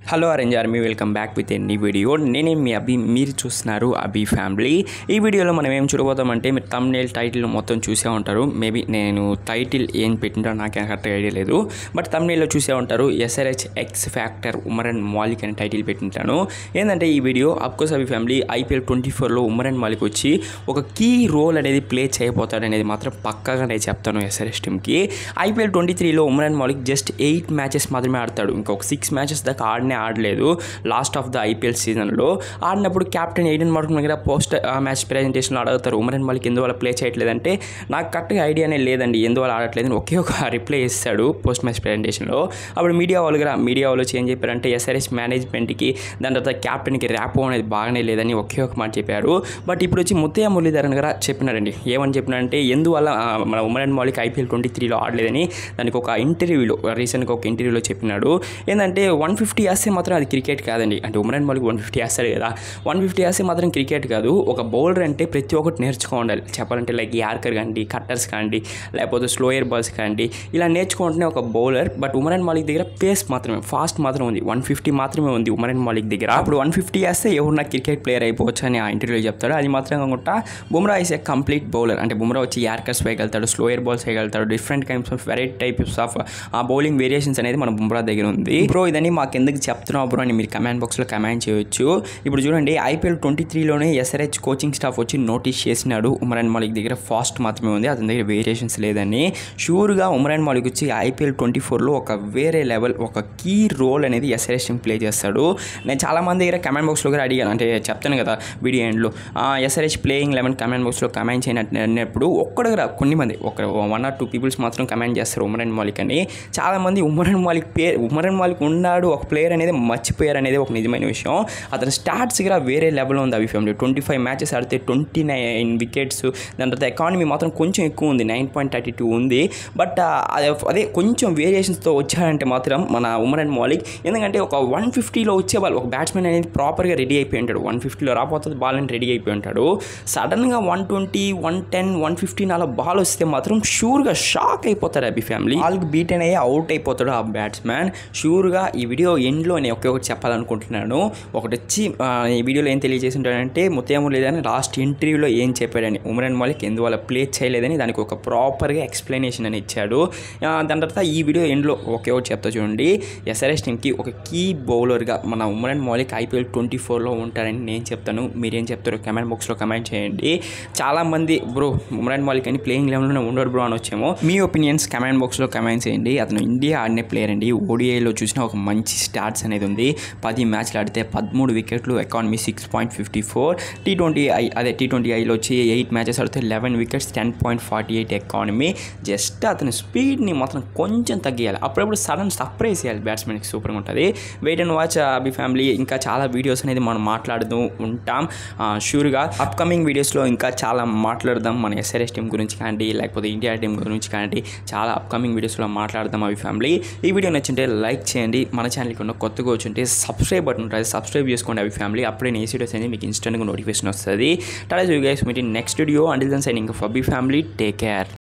hello orange army welcome back with ఎన్ని video నేనే మీ అభి మీరు చూస్తున్నారు అభి ఫ్యామిలీ ఈ వీడియోలో మనం ఏం చూడబోతామంటే మీరు తమ్నేల్ టైటిల్ మొత్తం చూసే ఉంటారు మేబీ నేను టైటిల్ ఏం పెట్టింటో నాకేం కరెక్ట్గా ఐడియా లేదు బట్ తమ్నేల్లో చూసే ఉంటారు SRH X factor Umran Malik అని టైటిల్ పెట్టింటాను ఏంటంటే ఈ video of course Abhi family IPL twenty ఫోర్లో ఉమరన్ మాలిక్ వచ్చి ఒక కీ రోల్ అనేది ప్లే చేయబోతాడు అనేది మాత్రం పక్కాగా నేను చెప్తాను ఎస్ఆర్హెచ్ టీమ్కి ఐపీఎల్ ట్వంటీ త్రీలో Umran Malik just eight matches మాత్రమే ఆడతాడు ఇంకొక సిక్స్ మ్యాచెస్ దాకా ఆడనే ఆడలేదు లాస్ట్ ఆఫ్ ద ఐపీఎల్ సీజన్లో ఆడినప్పుడు కెప్టెన్ ఎయిడెన్ మార్క్ దగ్గర పోస్ట్ మ్యాచ్ ప్రజెంటేషన్లో అడుగుతారు ఉమరన్ మాలిక్ ఎందువల్ల ప్లే చేయట్లేదంటే నాకు కరెక్ట్గా ఐడియానే లేదండి ఎందువల్ల ఆడట్లేదని ఒకే ఒక రిప్లై ఇస్తాడు పోస్ట్ మ్యాచ్ ప్రజెంటేషన్లో అప్పుడు మీడియా వాళ్ళు కూడా మీడియా వాళ్ళు వచ్చి ఏం చెప్పారంటే ఎస్ఆర్ఎస్ మేనేజ్మెంట్కి దాని తర్వాత క్యాప్టెన్కి ర్యాపో అనేది బాగానే లేదని ఒకే ఒక మాట చెప్పారు బట్ ఇప్పుడు వచ్చి ముత్తయ్య మురళీధరన్ గారు చెప్పినారండి ఏమని చెప్పినారంటే ఎందువల్ల ఆ, మన ఉమరన్ మాలిక్ ఐపీఎల్ ట్వంటీ త్రీలో ఆడలేదని దానికి ఒక ఇంటర్వ్యూలో రీసెంట్గా ఒక ఇంటర్వ్యూలో చెప్పినాడు ఏంటంటే వన్ ఫిఫ్టీ వేస్తే మాత్రం అది క్రికెట్ కాదండి అంటే ఉమరన్ మాలిక్ వన్ ఫిఫ్టీ వేస్తాడు కదా వన్ ఫిఫ్టీ వేస్తే మాత్రం క్రికెట్ కాదు ఒక బౌలర్ అంటే ప్రతి ఒక్కటి నేర్చుకో ఉండాలి చెప్పాలంటే లైక్ యార్కర్ కాండి కట్టర్స్ కాండి లేకపోతే స్లోయర్ బాల్స్ కాండి ఇలా నేర్చుకుంటేనే ఒక బౌలర్ బట్ ఉమరన్ మాలిక్ దగ్గర పేస్ మాత్రమే ఫాస్ట్ మాత్రం ఉంది వన్ ఫిఫ్టీ మాత్రమే ఉంది ఉమరన్ మాలిక్ దగ్గర అప్పుడు వన్ ఫిఫ్టీ వేస్తే ఎవరు క్రికెట్ ప్లేయర్ అయిపోవచ్చు అని ఆ ఇంటర్వ్యూలో చెప్తాడు అది మాత్రం కాకుండా Bumrah is a complete bowler అంటే బుమ్రా వచ్చి యార్కర్స్ వేయగలుగుతాడు స్లోయర్ బాల్స్ వేయగలుగుతాడు different kinds of variety types of ఆ బౌలింగ్ వేరియేషన్స్ అనేది మన బుమ్రా దగ్గర ఉంది బ్రో ఇదని మాకు ఎందుకు చెప్తున్నావు బ్రో అని మీరు కమెంట్ బాక్స్లో కమెంట్ చేయొచ్చు ఇప్పుడు చూడండి ఐపీఎల్ ట్వంటీ త్రీలోనే ఎస్ఆర్హెచ్ కోచింగ్ స్టాఫ్ వచ్చి నోటీస్ చేసినాడు ఉమరాన్ మాలిక్ దగ్గర ఫాస్ట్ మాత్రమే ఉంది అతని దగ్గర వేరియేషన్స్ లేదని షూర్గా ఉమరాన్ మాలిక్ వచ్చి ఐపీఎల్ ట్వంటీ ఫోర్లో ఒక వేరే లెవెల్ ఒక కీ రోల్ అనేది ఎస్ఆర్హెచ్ ప్లే చేస్తాడు నేను చాలా మంది దగ్గర కమెంట్ బాక్స్లో కూడా అడిగాను అంటే చెప్తాను కదా వీడియో ఎండ్లో ఎస్ఆర్హెచ్ ప్లేయింగ్ లెవెన్ కమెంట్ బాక్స్లో కమెంట్ చేయనట్టు అన్నప్పుడు ఒక్కడ దగ్గర కొన్ని మంది ఒక వన్ ఆర్ టూ పీపుల్స్ మాత్రం కమెంట్ చేస్తారు ఉమరన్ మాలిక్ అని చాలామంది ఉమరన్ మాలిక్ పేరు ఉమరన్ మాలిక్ ఉన్నాడు ఒక ప్లేయర్ అనేది మర్చిపోయారు అనేది ఒక నిజమైన విషయం అతని స్టార్ట్స్ కూడా వేరే లెవెల్లో ఉంది అవి ఫ్యామిలీ ట్వంటీ ఫైవ్ మ్యాచెస్ ఆడితే ట్వంటీ నైన్ వికెట్స్ దాని తర్వాత ఎకానమీ మాత్రం కొంచెం ఎక్కువ ఉంది నైన్ పాయింట్ థర్టీ టూ ఉంది బట్ అదే కొంచెం వేరియేషన్స్తో వచ్చాడంటే మాత్రం మన ఉమరన్ మాలిక్ ఎందుకంటే ఒక వన్ ఫిఫ్టీలో వచ్చే వాళ్ళు ఒక బ్యాట్స్మెన్ అనేది ప్రాపర్గా రెడీ అయిపోయి ఉంటాడు వన్ ఫిఫ్టీలో రాకపోతే బాల్ అని రెడీ అయిపోయి ఉంటాడు సడన్గా one twenty one ten one fifteen అలా బాల్ వస్తే మాత్రం షూర్గా షాక్ అయిపోతారు అభి ఫ్యామిలీ బాల్కి బీట్ అయ్యి అవుట్ అయిపోతాడు ఆ బ్యాట్స్మెన్ షూర్గా ఈ వీడియో ఎండ్లో నేను ఒకే ఒకటి చెప్పాలనుకుంటున్నాను ఒకటి వచ్చి ఆ, ఈ వీడియోలో ఏం తెలియజేసి ఉంటాడంటే ముత్యము లేదని లాస్ట్ ఇంటర్వ్యూలో ఏం చెప్పాడని ఉమరన్ మాలిక్ ఎందువల్ల ప్లే చేయలేదని దానికి ఒక ప్రాపర్గా ఎక్స్ప్లెనేషన్ అని ఇచ్చాడు ఆ, దాని తర్వాత ఈ వీడియో ఎండ్లో ఒకే ఒకటి చెప్తా చూడండి ఎస్ఆర్ఎస్ టీమ్కి ఒక కీ బౌలర్గా మన ఉమరన్ మాలిక్ ఐపీఎల్ ట్వంటీ ఫోర్లో ఉంటారని నేను చెప్తాను మీరేం చెప్తారో కమెంట్ బాక్స్లో కమెంట్ చేయండి చాలామంది బ్రో ఉమరాన్ మాలిక్ అని ప్లేయింగ్ లెవెల్లోనే ఉండడు బ్రో అని వచ్చేమో మీ ఒపీనియన్స్ కమెంట్ బాక్స్లో కమెంట్ చేయండి అతను ఇండియా ఆడిన ప్లేయర్ అండి ఓడిఐలో చూసిన ఒక మంచి స్టార్ట్స్ అనేది ఉంది పది మ్యాచ్లు ఆడితే పదమూడు వికెట్లు economy six point fifty four T twenty I అదే టీ ట్వంటీ ఐలో వచ్చి ఎయిట్ మ్యాచెస్ ఆడితే eleven wickets ten point forty eight economy just అతని స్పీడ్ని మాత్రం కొంచెం తగ్గియాలి అప్పుడప్పుడు సడన్ సర్ప్రైజ్ చేయాలి బ్యాట్స్మెన్కి సూపర్గా ఉంటుంది wait and watch Abhi family ఇంకా చాలా వీడియోస్ అనేది మనం మాట్లాడుతూ ఉంటాం షూర్గా అప్కమింగ్ వీడియోస్లో ఇంకా చాలా మాట్లాడదాం మన ఎస్ఆర్ఎస్ టీం గురించి కానీ లేకపోతే ఇండియా టీం గురించి కానీ చాలా అప్కమింగ్ వీడియోస్లో మాట్లాడదాం అవి ఫ్యామిలీ ఈ వీడియో నచ్చింటే లైక్ చేయండి మన ఛానల్కి ఉన్న కొత్తగా వచ్చుంటే సబ్స్క్రైబ్ బటన్ ఉంటుంది సబ్స్క్రైబ్ చేసుకోండి అవి ఫ్యామిలీ అప్పుడే నేను వీడియోస్ అనేది మీకు ఇన్స్టెంట్గా నోటిఫికేషన్ వస్తుంది tata you guys meeting next video until then signing off B family take care